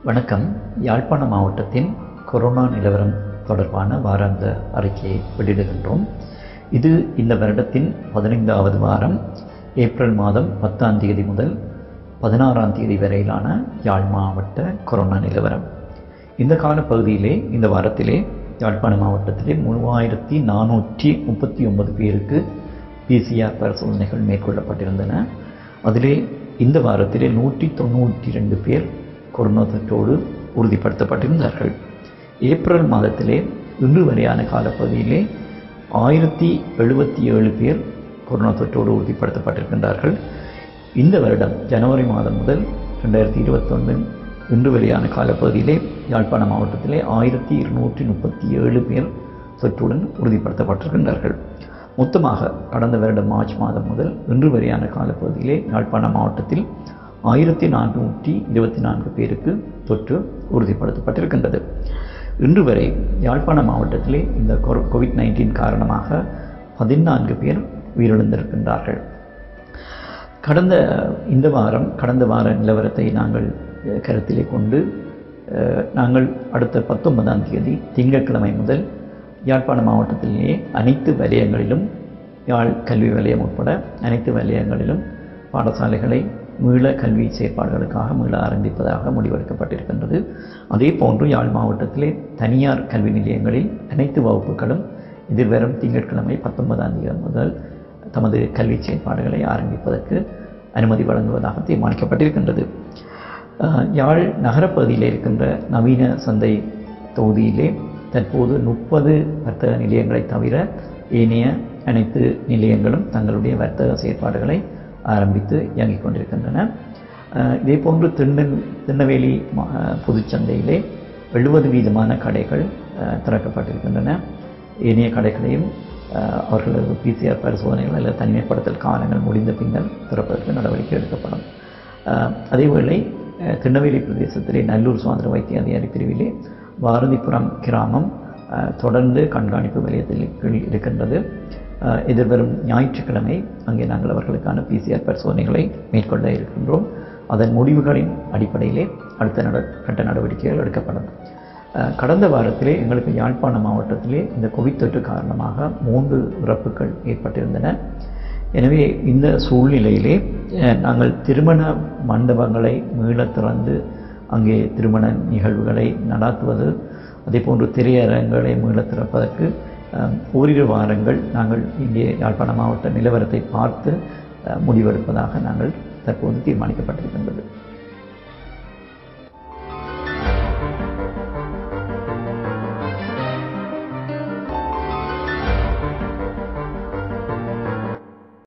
வணக்கம் யாழ்ப்பாண மாவட்டத்தின் கொரோனா நிலவரம் தொடர்பான வாராந்த அறிக்கையை வெளியிடுகின்றோம் இது இந்த வருடத்தின் பதினைந்தாவது வாரம் ஏப்ரல் மாதம் பத்தாம் தேதி முதல் பதினாறாம் தேதி வரையிலான யாழ் மாவட்ட கொரோனா நிலவரம் இந்த காலப்பகுதியிலே இந்த வாரத்திலே யாழ்ப்பாண மாவட்டத்திலே மூவாயிரத்தி நானூற்றி முப்பத்தி ஒன்பது பேருக்கு பிசிஆர் பரிசோதனைகள் மேற்கொள்ளப்பட்டிருந்தன அதிலே இந்த வாரத்திலே நூற்றி தொண்ணூற்றி ரெண்டு பேர் கொரோனா தொற்றோடு உறுதிப்படுத்தப்பட்டிருந்தார்கள் ஏப்ரல் மாதத்திலே இன்று வரையான காலப்பகுதியிலே ஆயிரத்தி எழுபத்தி ஏழு பேர் கொரோனா தொற்றோடு உறுதிப்படுத்தப்பட்டிருக்கின்றார்கள் இந்த வருடம் ஜனவரி மாதம் முதல் ரெண்டாயிரத்தி இருபத்தொன்று இன்று வரையான காலப்பகுதியிலே யாழ்ப்பாண மாவட்டத்திலே ஆயிரத்தி இருநூற்றி முப்பத்தி ஏழு பேர் தொற்றுடன் உறுதிப்படுத்தப்பட்டிருக்கின்றார்கள் மொத்தமாக கடந்த வருடம் மார்ச் மாதம் முதல் இன்று வரையான காலப்பகுதியிலே யாழ்ப்பாண மாவட்டத்தில் ஆயிரத்தி நானூற்றி இருபத்தி நான்கு பேருக்கு தொற்று உறுதிப்படுத்தப்பட்டிருக்கின்றது இன்று வரை யாழ்ப்பாண மாவட்டத்திலே இந்த கோவிட் நைன்டீன் காரணமாக பதினான்கு பேர் உயிரிழந்திருக்கின்றார்கள் கடந்த இந்த வாரம் கடந்த வார நிலவரத்தை நாங்கள் கருத்திலே கொண்டு நாங்கள் அடுத்த பத்தொன்பதாம் தேதி திங்கட்கிழமை முதல் யாழ்ப்பாண மாவட்டத்திலேயே அனைத்து வலயங்களிலும் யாழ் கல்வி வலயம் உட்பட அனைத்து வலயங்களிலும் பாடசாலைகளை மீள கல்வி செயற்பாடுகளுக்காக மீள ஆரம்பிப்பதாக முடிவெடுக்கப்பட்டிருக்கின்றது அதே போன்று யாழ் மாவட்டத்திலே தனியார் கல்வி நிலையங்களில் அனைத்து வகுப்புகளும் எதிர்வரும் திங்கட்கிழமை பத்தொன்பதாம் தேதி முதல் தமது கல்வி செயற்பாடுகளை ஆரம்பிப்பதற்கு அனுமதி வழங்குவதாக தீர்மானிக்கப்பட்டிருக்கின்றது யாழ் நகரப்பகுதியில் இருக்கின்ற நவீன சந்தை தொகுதியிலே தற்போது முப்பது வர்த்தக நிலையங்களை தவிர ஏனைய அனைத்து நிலையங்களும் தங்களுடைய வர்த்தக செயற்பாடுகளை ஆரம்பித்து இயங்கிக் கொண்டிருக்கின்றன இதே போன்று திண்ண திருநெல்வேலி பொதுச்சந்தையிலே எழுபது வீதமான கடைகள் திறக்கப்பட்டிருக்கின்றன ஏனைய கடைகளையும் அவர்களது பிசிஆர் பரிசோதனைகள் அல்லது தனிமைப்படுத்தல் காலங்கள் முடிந்த பின்னர் திறப்பதற்கு நடவடிக்கை எடுக்கப்படும் அதேவேளை திருநெல்வேலி பிரதேசத்திலே நல்லூர் சுதந்திர வைத்திய அதிகாரி பிரிவிலே பாரதிபுரம் கிராமம் தொடர்ந்து கண்காணிப்பு வலயத்தில் இருக்கின்றது எதிர்வரும் ஞாயிற்றுக்கிழமை அங்கே நாங்கள் அவர்களுக்கான பிசிஆர் பரிசோதனைகளை மேற்கொள்ள இருக்கின்றோம் அதன் முடிவுகளின் அடிப்படையிலே அடுத்த நட கட்ட நடவடிக்கைகள் எடுக்கப்படும் கடந்த வாரத்திலே எங்களுக்கு யாழ்ப்பாண மாவட்டத்திலே இந்த கோவிட் தொற்று காரணமாக மூன்று இறப்புகள் ஏற்பட்டிருந்தன எனவே இந்த சூழ்நிலையிலே நாங்கள் திருமண மண்டபங்களை மீள திறந்து அங்கே திருமண நிகழ்வுகளை நடாத்துவது அதே போன்று திரையரங்களை மீள திறப்பதற்கு ஓரிரு வாரங்கள் நாங்கள் இங்கே யாழ்ப்பாண மாவட்ட நிலவரத்தை பார்த்து முடிவெடுப்பதாக நாங்கள் தற்போது தீர்மானிக்கப்பட்டிருக்கின்றது